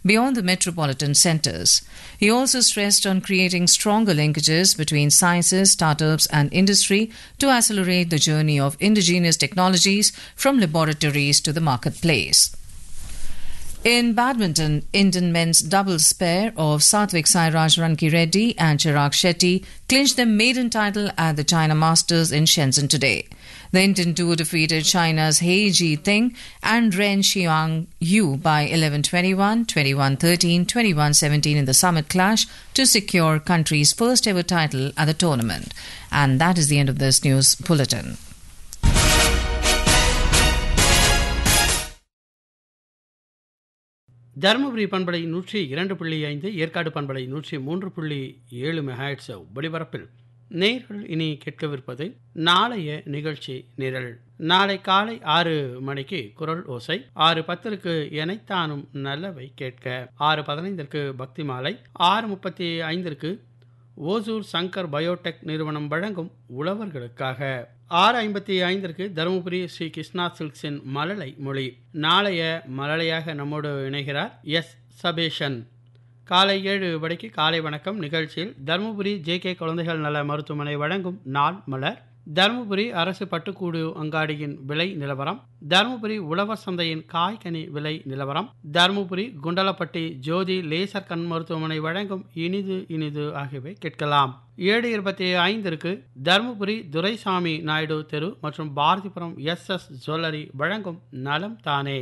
beyond the metropolitan centers. He also stressed on creating stronger linkages between sciences, startups, and industry to accelerate the journey of indigenous technologies from laboratories to the marketplace. In badminton, Indian men's doubles pair of Satvik Sairaj Ranki Reddy and Chirag Shetty clinched their maiden title at the China Masters in Shenzhen today. The Indian duo defeated China's He Ji Ting and Ren Xiang Yu by 11-21, 21-13, 21-17 in the summit clash to secure country's first ever title at the tournament. And that is the end of this news bulletin. Dharmapuri பண்பலை நூற்றி இரண்டு புள்ளி ஐந்து ஏற்காடு பண்பலை நூற்றி மூன்று புள்ளி ஏழு மெகாட்ஸ் ஒளிபரப்பில் நேர்கள் இனி கேட்கவிருப்பது நாளைய நிகழ்ச்சி நிரல் நாளை காலை ஆறு மணிக்கு குரல் ஓசை ஆறு பத்திற்கு எனைத்தானும் நல்லவை கேட்க ஆறு பதினைந்திற்கு பக்தி மாலை ஆறு முப்பத்தி ஐந்திற்கு ஓசூர் சங்கர் பயோடெக் நிறுவனம் வழங்கும் உழவர்களுக்காக ஆறு ஐம்பத்தி ஐந்திற்கு தருமபுரி ஸ்ரீ கிருஷ்ணா சில்க்ஸின் மழலை மொழி நாளைய மழலையாக நம்மோடு இணைகிறார் எஸ் சபேஷன் காலை ஏழு மணிக்கு காலை வணக்கம் நிகழ்ச்சியில் தருமபுரி ஜே கே குழந்தைகள் நல மருத்துவமனை வழங்கும் நாள் மலர் தருமபுரி அரசு பட்டுக்கூடு அங்காடியின் விலை நிலவரம் தருமபுரி உழவர் சந்தையின் காய்கனி விலை நிலவரம் தருமபுரி குண்டலப்பட்டி ஜோதி லேசர் கண் மருத்துவமனை வழங்கும் இனிது இனிது ஆகியவை கேட்கலாம் ஏழு இருபத்தி ஐந்திற்கு தருமபுரி துரைசாமி நாயுடு தெரு மற்றும் பாரதிபுரம் எஸ் எஸ் ஜுவல்லரி வழங்கும் நலம் தானே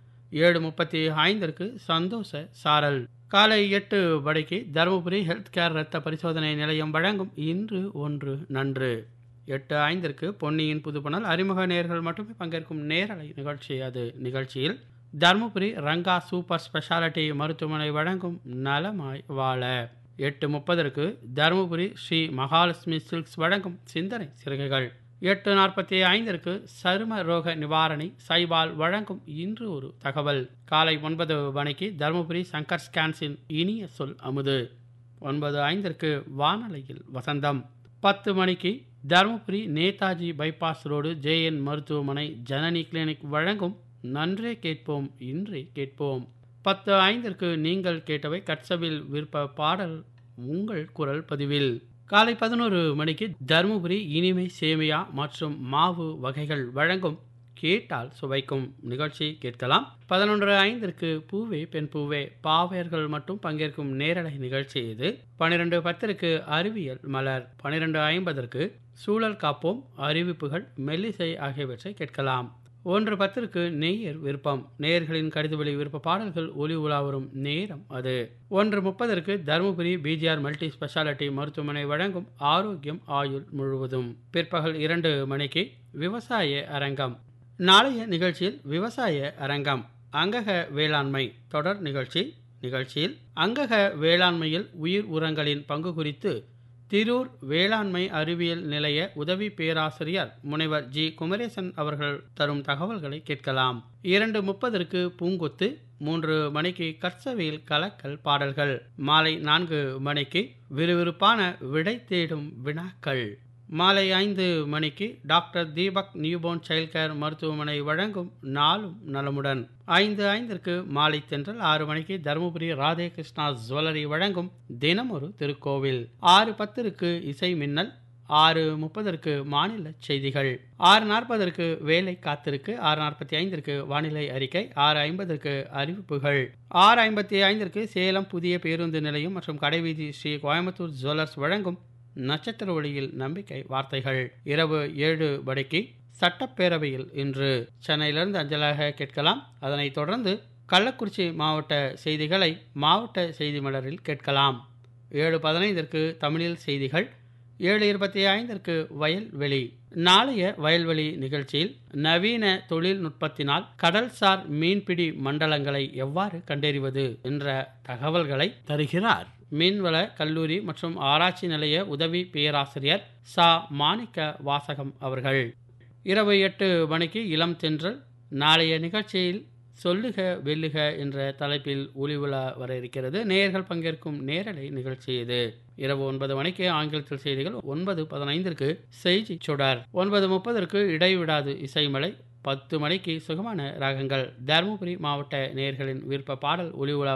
ஏழு முப்பத்தி ஐந்திற்கு சந்தோஷ சாரல் காலை எட்டு மணிக்கு தருமபுரி ஹெல்த் கேர் இரத்த பரிசோதனை நிலையம் வழங்கும் இன்று ஒன்று நன்று எட்டு ஐந்திற்கு பொன்னியின் புதுப்பணல் அறிமுக நேர்கள் மட்டுமே பங்கேற்கும் நேரலை நிகழ்ச்சி அது நிகழ்ச்சியில் தருமபுரி ரங்கா சூப்பர் ஸ்பெஷாலிட்டி மருத்துவமனை வழங்கும் நலமாய் வாழ எட்டு முப்பதற்கு தருமபுரி ஸ்ரீ மகாலட்சுமி சில்க்ஸ் வழங்கும் சிந்தனை சிறுகைகள் எட்டு நாற்பத்தி ஐந்திற்கு சரும ரோக நிவாரணி சைபால் வழங்கும் இன்று ஒரு தகவல் காலை ஒன்பது மணிக்கு தருமபுரி சங்கர் ஸ்கான்ஸின் இனிய சொல் அமுது ஒன்பது ஐந்திற்கு வானலையில் வசந்தம் பத்து மணிக்கு Dharmapuri Netaji bypass road JN மருத்துவமனை ஜனனி கிளினிக் வழங்கும் நன்றே கேட்போம் இன்றே கேட்போம் பத்து ஐந்திற்கு நீங்கள் கேட்டவை கட்சவில் விருப்ப பாடல் உங்கள் குரல் பதிவில் காலை பதினோரு மணிக்கு தருமபுரி இனிமை சேமியா மற்றும் மாவு வகைகள் வழங்கும் கேட்டால் சுவைக்கும் நிகழ்ச்சி கேட்கலாம் பதினொன்று ஐந்திற்கு பூவே பெண் பூவே பாவையர்கள் மட்டும் பங்கேற்கும் நேரலை நிகழ்ச்சி இது பன்னிரெண்டு பத்திற்கு அறிவியல் மலர் பன்னிரெண்டு ஐம்பதற்கு சூழல் காப்போம் அறிவிப்புகள் மெல்லிசை ஆகியவற்றை கேட்கலாம் ஒன்று பத்திற்கு நேயர் விருப்பம் நேயர்களின் கடிதவெளி விருப்ப பாடல்கள் ஒலி உலா வரும் நேரம் அது ஒன்று முப்பதற்கு தருமபுரி பிஜிஆர் மல்டி ஸ்பெஷாலிட்டி மருத்துவமனை வழங்கும் ஆரோக்கியம் ஆயுள் முழுவதும் பிற்பகல் இரண்டு மணிக்கு விவசாய அரங்கம் நாளைய நிகழ்ச்சியில் விவசாய அரங்கம் அங்கக வேளாண்மை தொடர் நிகழ்ச்சி நிகழ்ச்சியில் அங்கக வேளாண்மையில் உயிர் உரங்களின் பங்கு குறித்து திரூர் வேளாண்மை அறிவியல் நிலைய உதவி பேராசிரியர் முனைவர் ஜி குமரேசன் அவர்கள் தரும் தகவல்களை கேட்கலாம் இரண்டு முப்பதற்கு பூங்கொத்து மூன்று மணிக்கு கற்சவையில் கலக்கல் பாடல்கள் மாலை நான்கு மணிக்கு விறுவிறுப்பான விடை தேடும் வினாக்கள் மாலை ஐந்து மணிக்கு doctor Deepak newborn child care மருத்துவமனை வழங்கும் நாளும் நலமுடன் ஐந்து ஐந்திற்கு மாலை தென்றல் ஆறு மணிக்கு தருமபுரி ராதே கிருஷ்ணா ஜுவல்லரி வழங்கும் தினம் ஒரு திருக்கோவில் ஆறு பத்திற்கு இசை மின்னல் ஆறு முப்பதற்கு மாநில செய்திகள் ஆறு நாற்பதற்கு வேலை காத்திருக்கு ஆறு நாற்பத்தி ஐந்திற்கு வானிலை அறிக்கை ஆறு ஐம்பதற்கு அறிவிப்புகள் ஆறு ஐம்பத்தி ஐந்திற்கு சேலம் புதிய பேருந்து நிலையம் மற்றும் கடைவீதி ஸ்ரீ கோயம்புத்தூர் ஜுவல்லர்ஸ் வழங்கும் நட்சத்திர ஒளியில் நம்பிக்கை வார்த்தைகள் இரவு ஏழு மணிக்கு சட்டப்பேரவையில் இன்று சென்னையிலிருந்து அஞ்சலாக கேட்கலாம் அதனைத் தொடர்ந்து கள்ளக்குறிச்சி மாவட்ட செய்திகளை மாவட்ட செய்தி மலரில் கேட்கலாம் ஏழு பதினைந்திற்கு தமிழில் செய்திகள் ஏழு இருபத்தி ஐந்திற்கு வயல்வெளி நாளைய வயல்வெளி நிகழ்ச்சியில் நவீன தொழில்நுட்பத்தினால் கடல்சார் மீன்பிடி மண்டலங்களை எவ்வாறு கண்டறிவது என்ற தகவல்களை தருகிறார் மீன்வள கல்லூரி மற்றும் ஆராய்ச்சி நிலைய உதவி பேராசிரியர் சா மாணிக்க வாசகம் அவர்கள் இரவு எட்டு மணிக்கு இளம் தென்றல் நாளைய நிகழ்ச்சியில் சொல்லுக வெல்லுக என்ற தலைப்பில் ஒளி உலா வர இருக்கிறது நேயர்கள் பங்கேற்கும் நேரலை நிகழ்ச்சி இது இரவு ஒன்பது மணிக்கு ஆங்கிலத்தில் செய்திகள் ஒன்பது பதினைந்திற்கு செய்தி சுடர் ஒன்பது முப்பதற்கு இடைவிடாது இசைமலை பத்து மணிக்கு சுகமான ராகங்கள் தருமபுரி மாவட்ட நேயர்களின் விருப்ப பாடல் ஒளி உலா